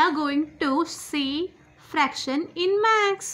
are going to see fraction in max.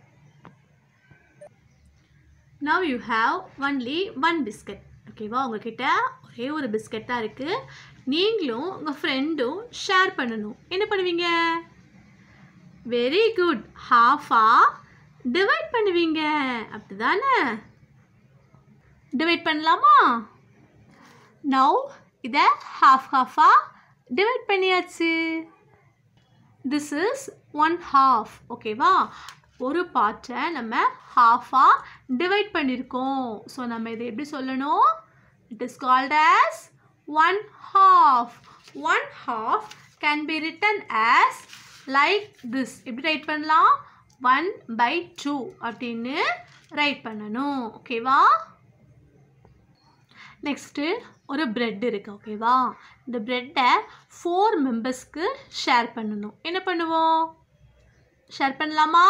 Now you have only one biscuit. ஓகேவா உங்ககிட்ட ஒரே ஒரு biscuit தான் இருக்குது நீங்களும் உங்கள் ஃப்ரெண்டும் ஷேர் பண்ணணும் என்ன பண்ணுவீங்க வெரி குட் ஹாஃபா டிவைட் பண்ணுவீங்க அப்படிதானே டிவைட் பண்ணலாமா நவ் இதை ஹாஃப் ஹாஃபாக டிவைட் பண்ணியாச்சு திஸ் இஸ் ஒன் ஹாஃப் ஓகேவா ஒரு பார்ட்டை நம்ம ஹாஃபாக டிவைட் பண்ணியிருக்கோம் ஸோ நம்ம இதை எப்படி சொல்லணும் it is called as one half one half can be written as like this எப்படி ரைட் பண்ணலாம் ஒன் பை டூ அப்படின்னு ரைட் பண்ணணும் ஓகேவா நெக்ஸ்ட்டு ஒரு பிரெட் இருக்குது ஓகேவா இந்த பிரெட்டை ஃபோர் மெம்பர்ஸ்க்கு ஷேர் பண்ணணும் என்ன பண்ணுவோம் ஷேர் பண்ணலாமா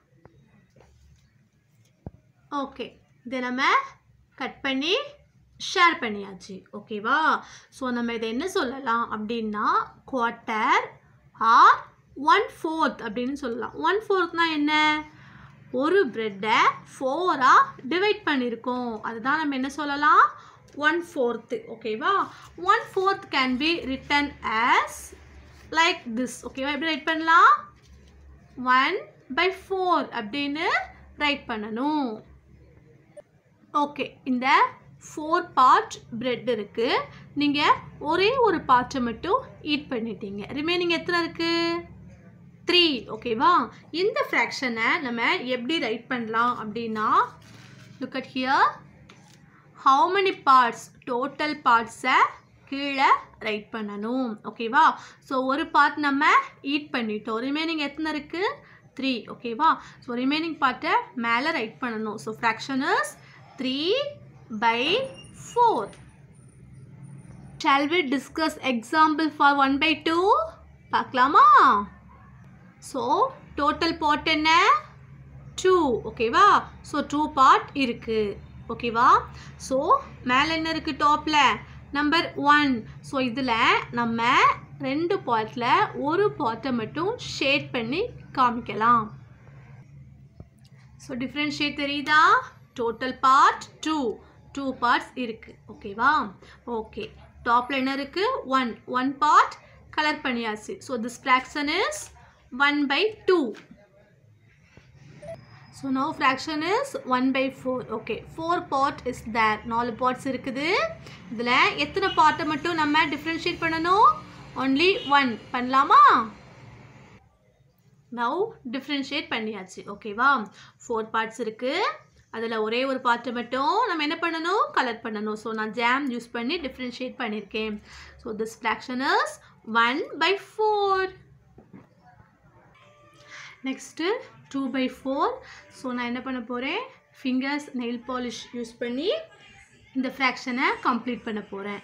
ஓகே இதை நம்ம கட் பண்ணி ஷேர் பண்ணியாச்சு ஓகேவா ஸோ நம்ம இதை என்ன சொல்லலாம் அப்படின்னா குவார்ட்டர் ஆர் ஒன் ஃபோர்த் அப்படின்னு சொல்லலாம் ஒன் ஃபோர்த்னா என்ன ஒரு பிரெட்டை ஃபோராக டிவைட் பண்ணியிருக்கோம் அதுதான் நம்ம என்ன சொல்லலாம் ஒன் ஃபோர்த்து ஓகேவா one fourth can be written as like this ஓகேவா எப்படி ரைட் பண்ணலாம் ஒன் பை ஃபோர் அப்படின்னு ரைட் பண்ணணும் ஓகே இந்த ஃபோர் பார்ட் பிரெட் இருக்குது நீங்கள் ஒரே ஒரு பார்ட்டை மட்டும் ஈட் பண்ணிட்டீங்க ரிமைனிங் எத்தனை இருக்குது த்ரீ ஓகேவா இந்த ஃப்ராக்ஷனை நம்ம எப்படி ரைட் பண்ணலாம் அப்படின்னா look at here how many parts total பார்ட்ஸை கீழே ரைட் பண்ணணும் ஓகேவா ஸோ ஒரு பார்ட் நம்ம ஈட் பண்ணிட்டோம் ரிமைனிங் எத்தனை இருக்குது த்ரீ ஓகேவா ஸோ ரிமைனிங் பார்ட்டை மேலே ரைட் பண்ணணும் so fraction is three by four shall we discuss example for one by two பார்க்கலாமா ஸோ டோட்டல் பார்ட் என்ன டூ ஓகேவா ஸோ டூ பார்ட் இருக்குது ஓகேவா ஸோ மேலே என்ன இருக்குது டாப்பில் நம்பர் ஒன் ஸோ இதில் நம்ம ரெண்டு பார்ட்டில் ஒரு பார்ட்டை மட்டும் ஷேட் பண்ணி காமிக்கலாம் ஸோ டிஃப்ரென்ஷியேட் தெரியுதா total part two two parts இருக்குது ஓகேவா ஓகே டாப்பில் என்ன இருக்குது ஒன் ஒன் பார்ட் கலர் பண்ணியாச்சு so this fraction is one by two so now fraction is one by four okay four part is there நாலு parts இருக்குது இதில் எத்தனை பார்ட்டை மட்டும் நம்ம டிஃப்ரென்ஷியேட் பண்ணணும் ஒன்லி ஒன் பண்ணலாமா நவ் டிஃப்ரென்ஷியேட் பண்ணியாச்சு ஓகேவா ஃபோர் பார்ட்ஸ் இருக்குது அதில் ஒரே ஒரு பார்ட்டை மட்டும் நம்ம என்ன பண்ணணும் கலர் பண்ணணும் ஸோ நான் ஜாம் யூஸ் பண்ணி டிஃப்ரென்ஷியேட் பண்ணியிருக்கேன் so this fraction is one by four next two by four so நான் என்ன பண்ண போகிறேன் ஃபிங்கர்ஸ் நெயில் பாலிஷ் யூஸ் பண்ணி இந்த ஃப்ராக்ஷனை கம்ப்ளீட் பண்ண போகிறேன்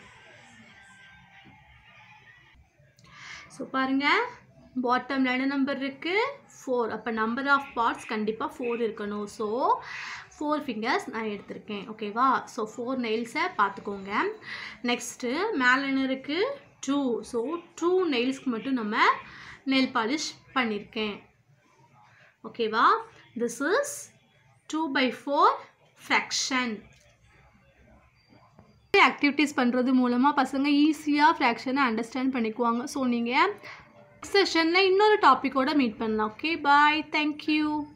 ஸோ பாருங்கள் பாட்டமில் என்ன நம்பர் இருக்குது ஃபோர் அப்போ நம்பர் ஆஃப் பார்ட்ஸ் கண்டிப்பாக ஃபோர் இருக்கணும் ஸோ ஃபோர் ஃபிங்கர்ஸ் நான் எடுத்திருக்கேன் ஓகேவா ஸோ ஃபோர் நெயில்ஸை பார்த்துக்கோங்க நெக்ஸ்ட்டு மேலே என்ன இருக்குது டூ ஸோ டூ நெயில்ஸ்க்கு மட்டும் நம்ம நெயில் பாலிஷ் பண்ணியிருக்கேன் ஓகேவா this is two by four fraction activities பண்ணுறது மூலமாக பசங்க ஈஸியாக ஃப்ராக்ஷனை அண்டர்ஸ்டாண்ட் பண்ணிக்குவாங்க ஸோ நீங்கள் செஷனில் இன்னொரு டாப்பிக்கோட மீட் பண்ணலாம் ஓகே பாய் தேங்க்யூ